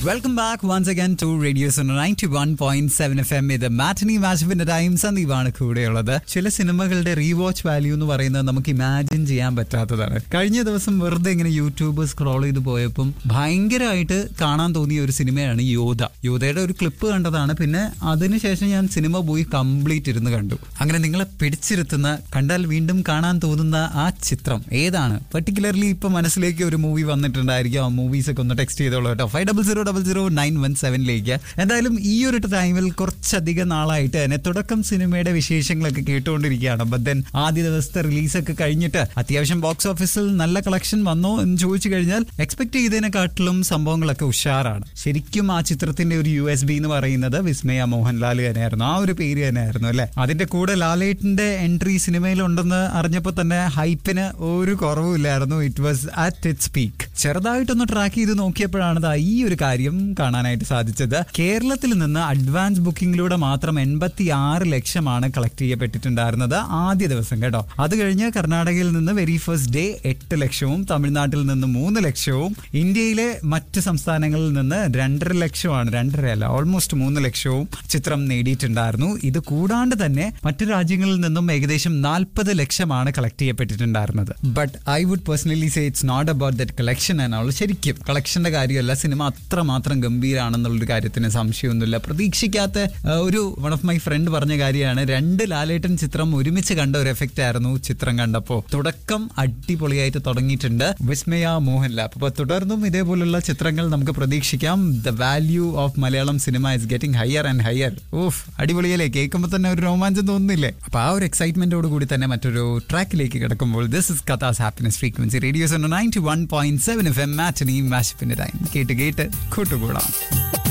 welcome back once again to radio ninety one point seven F M ഇത് matinee മാച്ചപ്പിന്റെ time സന്ദീപാണ് കൂടെയുള്ളത് ചില സിനിമകളുടെ റീവാച്ച് വാല്യൂ എന്ന് പറയുന്നത് നമുക്ക് ഇമാജിൻ ചെയ്യാൻ പറ്റാത്തതാണ് കഴിഞ്ഞ ദിവസം വെറുതെ ഇങ്ങനെ യൂട്യൂബ് സ്ക്രോൾ ചെയ്ത് പോയപ്പം ഭയങ്കരമായിട്ട് കാണാൻ തോന്നിയ ഒരു സിനിമയാണ് യോധ യോധയുടെ ഒരു ക്ലിപ്പ് കണ്ടതാണ് പിന്നെ അതിനുശേഷം ഞാൻ സിനിമ പോയി കംപ്ലീറ്റ് ഇരുന്ന് കണ്ടു അങ്ങനെ നിങ്ങളെ പിടിച്ചിരുത്തുന്ന കണ്ടാൽ വീണ്ടും കാണാൻ തോന്നുന്ന ആ ചിത്രം ഏതാണ് പെർട്ടിക്കുലർലി ഇപ്പൊ മനസ്സിലേക്ക് ഒരു മൂവി വന്നിട്ടുണ്ടായിരിക്കും ആ മൂവീസ് ഒക്കെ ഒന്ന് ടെക്സ്റ്റ് ചെയ്തോളൂ കേട്ടോ five double zero double zero nine one സെവനിലേക്ക് എന്തായാലും ഈ ഒരു ടൈമിൽ കുറച്ചധികം നാളായിട്ട് തന്നെ തുടക്കം സിനിമയുടെ വിശേഷങ്ങളൊക്കെ കേട്ടുകൊണ്ടിരിക്കുകയാണ് ബട്ട് ദെൻ ആദ്യ ദിവസത്തെ റിലീസൊക്കെ കഴിഞ്ഞിട്ട് അത്യാവശ്യം ബോക്സ് ഓഫീസിൽ നല്ല കളക്ഷൻ വന്നോ എന്ന് ചോദിച്ചു കഴിഞ്ഞാൽ എക്സ്പെക്ട് ചെയ്തതിനെക്കാട്ടിലും സംഭവങ്ങളൊക്കെ ഉഷാറാണ് ശരിക്കും ആ ചിത്രത്തിന്റെ ഒരു യു എസ് ബി എന്ന് പറയുന്നത് വിസ്മയ മോഹൻലാൽ തന്നെയായിരുന്നു ആ ഒരു പേര് തന്നെയായിരുന്നു അല്ലെ അതിന്റെ കൂടെ ലാലേട്ടിന്റെ എൻട്രി സിനിമയിലുണ്ടെന്ന് അറിഞ്ഞപ്പോൾ തന്നെ ഹൈപ്പിന് ഒരു കുറവുമില്ലായിരുന്നു it was at its peak ചെറുതായിട്ടൊന്ന് ട്രാക്ക് ചെയ്ത് നോക്കിയപ്പോഴാണ് ദാ ഈ ഒരു കാര്യം കാണാനായിട്ട് സാധിച്ചത് കേരളത്തിൽ നിന്ന് അഡ്വാൻസ് ബുക്കിംഗിലൂടെ മാത്രം എൺപത്തി ആറ് ലക്ഷമാണ് കളക്ട് ചെയ്യപ്പെട്ടിട്ടുണ്ടായിരുന്നത് ആദ്യ ദിവസം കേട്ടോ അത് കഴിഞ്ഞ് കർണാടകയിൽ നിന്ന് വെരി ഫസ്റ്റ് ഡേ എട്ട് ലക്ഷവും തമിഴ്നാട്ടിൽ നിന്ന് മൂന്ന് ലക്ഷവും ഇന്ത്യയിലെ മറ്റ് സംസ്ഥാനങ്ങളിൽ നിന്ന് രണ്ടര ലക്ഷമാണ് രണ്ടര അല്ല ഓൾമോസ്റ്റ് മൂന്ന് ലക്ഷവും ചിത്രം നേടിയിട്ടുണ്ടായിരുന്നു ഇത് കൂടാണ്ട് തന്നെ മറ്റു രാജ്യങ്ങളിൽ നിന്നും ഏകദേശം നാൽപ്പത് ലക്ഷമാണ് കളക്ട് ചെയ്യപ്പെട്ടിട്ടുണ്ടായിരുന്നത് but I would personally say it's not about that collection എന്നുള്ള ശരിക്കും കളക്ഷന്റെ കാര്യമല്ല സിനിമ അത്രമാത്രം ഗംഭീരാണെന്നുള്ളൊരു കാര്യത്തിന് സംശയമൊന്നുമില്ല പ്രതീക്ഷിക്കാത്ത ആ, ഒരു വൺ ഓഫ് മൈ ഫ്രണ്ട് പറഞ്ഞ കാര്യമാണ് രണ്ട് ലാലേട്ടൻ ചിത്രം ഒരുമിച്ച് കണ്ട ഒരു എഫക്റ്റ് ആയിരുന്നു ചിത്രം കണ്ടപ്പോ തുടക്കം അടിപൊളിയായിട്ട് തുടങ്ങിയിട്ടുണ്ട് വിസ്മയ മോഹൻലാൽ അപ്പൊ തുടർന്നും ഇതേപോലുള്ള ചിത്രങ്ങൾ നമുക്ക് പ്രതീക്ഷിക്കാം the value of Malayalam cinema is getting higher and higher of അടിപൊളിയല്ലേ കേൾക്കുമ്പോൾ തന്നെ ഒരു രോമാഞ്ചം തോന്നുന്നില്ലേ അപ്പൊ ആ ഒരു എക്സൈറ്റ്മെന്റോട് കൂടി തന്നെ മറ്റൊരു ട്രാക്കിലേക്ക് കിടക്കുമ്പോൾ ദിസ് ഇസ് കഥാസ് happiness frequency radio's ninety one point seven F M മാറ്റനെയും മാഷപ്പിന്റെ ടൈം കേട്ട് കേട്ട് കൂട്ടുകൂടാം